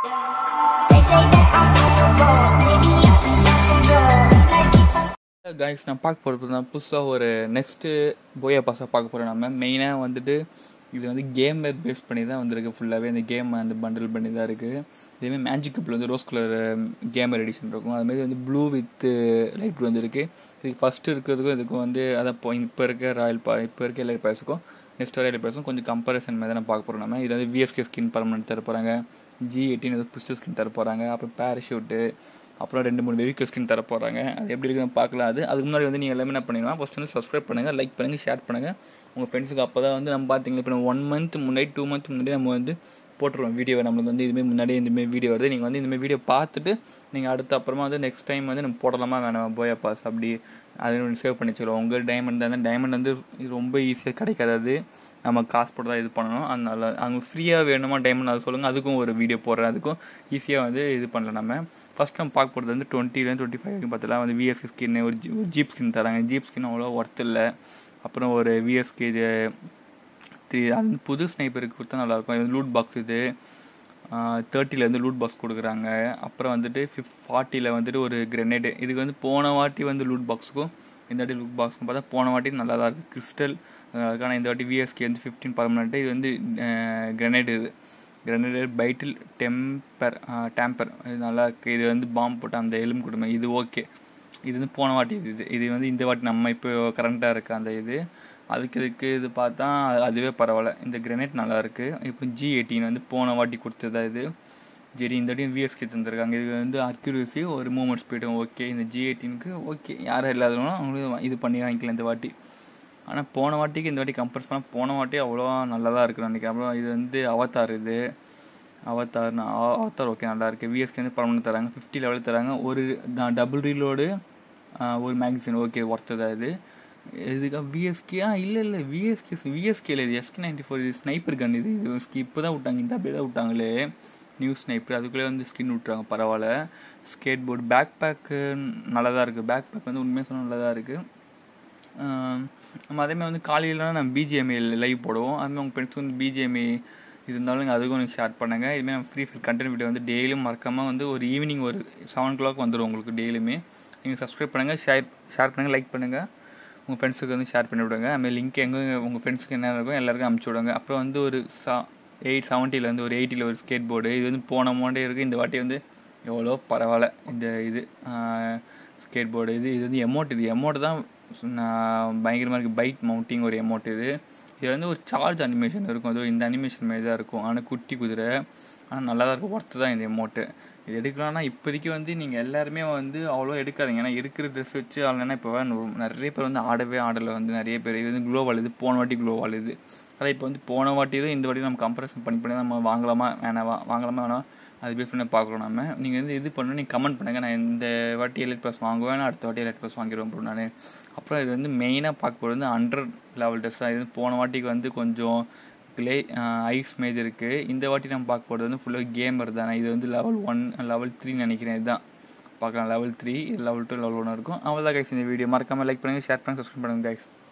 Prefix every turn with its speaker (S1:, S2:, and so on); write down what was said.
S1: They say that I'm terrible. Maybe I'm just miserable. Like it
S2: guys நான் பார்க்க போகிறது தான் புதுசாக ஒரு நெக்ஸ்ட்டு போயா பாஸாக பார்க்க போகிறோம் நம்ம மெயினாக வந்துட்டு இது வந்து கேமர் பேஸ் பண்ணி தான் வந்திருக்கு ஃபுல்லாகவே இந்த கேம் வந்து பண்டில் பண்ணி தான் இருக்குது இதேமாதிரி மேஜிக் கப்பில் வந்து ரோஸ் கலர் கேமர் எடிஷன் இருக்கும் அதுமாதிரி வந்து ப்ளூ வித் லைட் ப்ளூ வந்துருக்கு இதுக்கு ஃபஸ்ட்டு இருக்கிறதுக்கும் இதுக்கும் வந்து அதான் இப்போ இப்போ இருக்க ராயல் பா இப்போ இருக்க எல்லா பாஸுக்கும் நெக்ஸ்ட் ராயல் பாஸும் கொஞ்சம் கம்பேரிசன் மாதிரி தான் பார்க்க போகிறோம் நம்ம இது வந்து விஎஸ்கே ஸ்கின் பர்மனெண்ட் தர போகிறாங்க ஜி எயிட்டின் ஏதோ பிஸ்டல் ஸ்கின் தர போகிறாங்க அப்புறம் பேராஷூட்டு அப்புறம் ரெண்டு மூணு வெஹிக்கிள் ஸ்கின் தர போகிறாங்க அது எப்படி இருக்குன்னு பார்க்கலாம் அது அதுக்கு முன்னாடி வந்து நீங்கள் எல்லாமே என்ன பண்ணிடலாம் ஃபஸ்ட் வந்து சப்ஸ்கிரைப் பண்ணுங்கள் லைக் பண்ணுங்கள் ஷேர் பண்ணுங்கள் உங்கள் ஃப்ரெண்ட்ஸுக்கு அப்போ தான் வந்து நம்ம பார்த்தீங்களா இப்போ ஒன் மந்த் முன்னாடி டூ மந்த் முன்னாடி நம்ம வந்து போட்டுருவோம் வீடியோ நம்மளுக்கு வந்து இதுமாரி முன்னாடியே இந்தமாரி வீடியோ வருது நீங்கள் வந்து இந்தமாரி வீடியோ பார்த்துட்டு நீங்கள் அடுத்த அப்புறமா வந்து நெக்ஸ்ட் டைம் வந்து நம்ம போடலாமா வேணாமா போயா பாஸ் அப்படி அது ஒன்று சேவ் பண்ணி வச்சுருவோம் உங்கள் டைமண்ட் தான் டைமண்ட் வந்து இது ரொம்ப ஈஸியாக கிடைக்காது அது நம்ம காசு போட்டு தான் இது பண்ணணும் அதனால அவங்க ஃப்ரீயாக வேணுமா டைமண்ட் அது சொல்லுங்கள் அதுக்கும் ஒரு வீடியோ போடுறேன் அதுக்கும் ஈஸியாக வந்து இது பண்ணலாம் நம்ம ஃபஸ்ட் நம்ம பார்க்க போகிறது வந்து டுவெண்ட்டிலேருந்து டுவெண்ட்டி ஃபைவ் வரைக்கும் பார்த்தலாம் வந்து விஎஸ்கே ஸ்கின் ஒரு ஜி- ஒரு ஜீப் ஸ்கின் தராங்க ஜீப் ஸ்கின் அவ்வளோ ஒர்த் இல்லை அப்புறம் ஒரு விஎஸ்கே த்ரீ அந்த புது ஸ்னைப்பருக்கு கொடுத்தா நல்லாயிருக்கும் இது லூட் பாக்ஸ் இது தேர்ட்டிலேருந்து லூட் பாக்ஸ் கொடுக்குறாங்க அப்புறம் வந்துட்டு ஃபிஃப் ஃபார்ட்டியில் வந்துட்டு ஒரு கிரெனேடு இதுக்கு வந்து போன வாட்டி வந்து லூட் பாக்ஸுக்கும் இந்த வாட்டி லூட் பாக்ஸுக்கும் பார்த்தா போன வாட்டி நல்லா தான் இருக்குது கிறிஸ்டல் அதுக்கான இந்த வாட்டி விஎஸ்கே வந்து ஃபிஃப்டீன் பர்மனெண்ட்டு இது வந்து கிரெனேடு இது கிரெனேடு பைட்டில் டெம்பர் டேம்பர் இது நல்லா இருக்குது இது வந்து பாம்பு போட்ட அந்த எலும்பு கொடுமை இது ஓகே இது வந்து போன வாட்டி இது இது இது வந்து இந்த வாட்டி நம்ம இப்போ கரண்ட்டாக இருக்க அந்த இது அதுக்கு இதுக்கு இது பார்த்தா அதுவே பரவாயில்ல இந்த கிரெனேட் நல்லா இருக்குது இப்போ ஜி எயிட்டீன் வந்து போன வாட்டி கொடுத்ததா இது சரி இந்த வாட்டி விஎஸ்கே தந்திருக்காங்க இது வந்து அக்யூரசி ஒரு மூமெண்ட் ஸ்பீடும் ஓகே இந்த ஜி எயிட்டீனுக்கு ஓகே யாரும் இல்லாதவங்க அவங்களுக்கு இது பண்ணி வாங்கிக்கலாம் இந்த வாட்டி ஆனால் போன வாட்டிக்கு இந்த வாட்டி கம்பேர் பண்ணால் போன வாட்டி அவ்வளோ நல்லதாக இருக்குன்னு நினைக்கிறேன் அப்புறம் இது வந்து அவதார் இது அவதார் அவதார் ஓகே நல்லா இருக்குது விஎஸ்கே வந்து பர்மனெண்ட் தராங்க ஃபிஃப்டி லெவலில் தராங்க ஒரு டபுள் ரீலோடு ஒரு மேகசின் ஓகே ஒர்த்து தான் இது இதுக்கு விஎஸ்கேயா இல்லை இல்லை விஎஸ்கே விஎஸ்கேல இது எஸ்கே நைன்டி ஃபோர் இது ஸ்னைப்பர் கன் இது இது இப்போ தான் விட்டாங்க இந்த அப்படியே தான் விட்டாங்களே நியூ ஸ்னைப்பர் அதுக்குள்ளே வந்து ஸ்கின் விட்றாங்க பரவாயில்ல ஸ்கேட் போர்டு பேக் பேக்கு நல்லா தான் இருக்குது பேக் பேக் வந்து உண்மையாக சொன்னால் நல்லா தான் இருக்குது ஆஹ் நம்ம அதேமாதிரி வந்து காலையிலலாம் நம்ம பிஜிஎம்ஐ லைவ் போடுவோம் அதுமாதிரி உங்கள் ஃப்ரெண்ட்ஸ்க்கு வந்து பிஜிஎம்ஐ இருந்தாலும் நீங்கள் அதுக்கும் எனக்கு ஷேர் பண்ணுங்கள் இதுமாதிரி நம்ம ஃப்ரீ ஃபயர் கண்டென்ட் வீடியோ வந்து டெய்லியும் மறக்காமல் வந்து ஒரு ஈவினிங் ஒரு செவன் ஓ கிளாக் வந்துடும் உங்களுக்கு டெய்லியுமே நீங்கள் சப்ஸ்கிரைப் பண்ணுங்கள் ஷேர் ஷேர் பண்ணுங்கள் லைக் பண்ணுங்கள் உங்கள் ஃப்ரெண்ட்ஸுக்கு வந்து ஷேர் பண்ணி விடுங்க அதுமாதிரி லிங்க் எங்கே உங்கள் ஃப்ரெண்ட்ஸுக்கு என்ன இருக்கோ எல்லாருக்கும் அமுச்சு விடுங்க அப்புறம் வந்து ஒரு சா எயிட் செவன்ட்டிலேருந்து ஒரு எயிட்டியில் ஒரு ஸ்கேட் போர்டு இது வந்து போன மோண்டே இருக்குது இந்த வாட்டி வந்து எவ்வளோ பரவாயில்ல இந்த இது ஸ்கேட் போர்டு இது இது வந்து எமௌண்ட் இது எமௌண்ட் தான் நான் பயங்கரமாக இருக்குது பைட் மவுண்டிங் ஒரு எமௌண்ட் இது இது வந்து ஒரு சார்ஜ் அனிமேஷன் இருக்கும் அது இந்த அனிமேஷன் மாதிரி தான் இருக்கும் ஆனால் குட்டி குதிரை ஆனால் நல்லா தான் இருக்கும் ஒர்த்து தான் இந்த எமௌண்ட்டு இது எடுக்கலாம்னா இப்போதைக்கு வந்து நீங்கள் எல்லாருமே வந்து அவ்வளோ எடுக்காதீங்க ஏன்னா இருக்கிற ட்ரெஸ் வச்சு ஆடலைன்னா இப்போ நிறைய பேர் வந்து ஆடவே ஆடலை வந்து நிறைய பேர் இது வந்து க்ளோவால் இது போன வாட்டி க்ளோவால் இது அதான் இப்போ வந்து போன வாட்டியும் இந்த வாட்டி நம்ம கம்பேரிசன் பண்ணி பண்ணி நம்ம வாங்கலாமா வேணாமா வாங்கலாமா வேணாம் அது பேஸ் பண்ணி பார்க்குறோம் நம்ம நீங்கள் வந்து இது பண்ணணும் நீங்கள் கமெண்ட் பண்ணுங்கள் நான் இந்த வாட்டி எலைட் ப்ளஸ் வாங்குவேன் நான் அடுத்த வாட்டி எலைட் ப்ளஸ் வாங்கிடுவேன் ப்ரோ நான் அப்புறம் இது வந்து மெயினாக பார்க்க போகிறது வந்து ஹண்ட்ரட் லெவல் டெஸ்ட் தான் இது வந்து போன வாட்டிக்கு வந்து கொஞ்சம் கிளே ஐஸ் மேஜ் இருக்குது இந்த வாட்டி நம்ம பார்க்க போகிறது வந்து ஃபுல்லாக கேமர் தானே இது வந்து லெவல் ஒன் லெவல் த்ரீ நினைக்கிறேன் இதுதான் பார்க்கலாம் level three level two level one இருக்கும் அவ்வளோதான் கைஸ் இந்த வீடியோ மறக்காமல் லைக் பண்ணுங்கள் ஷேர் பண்ணுங்கள் சப்ஸ்கிரைப் பண்ணுங்கள் கைஸ்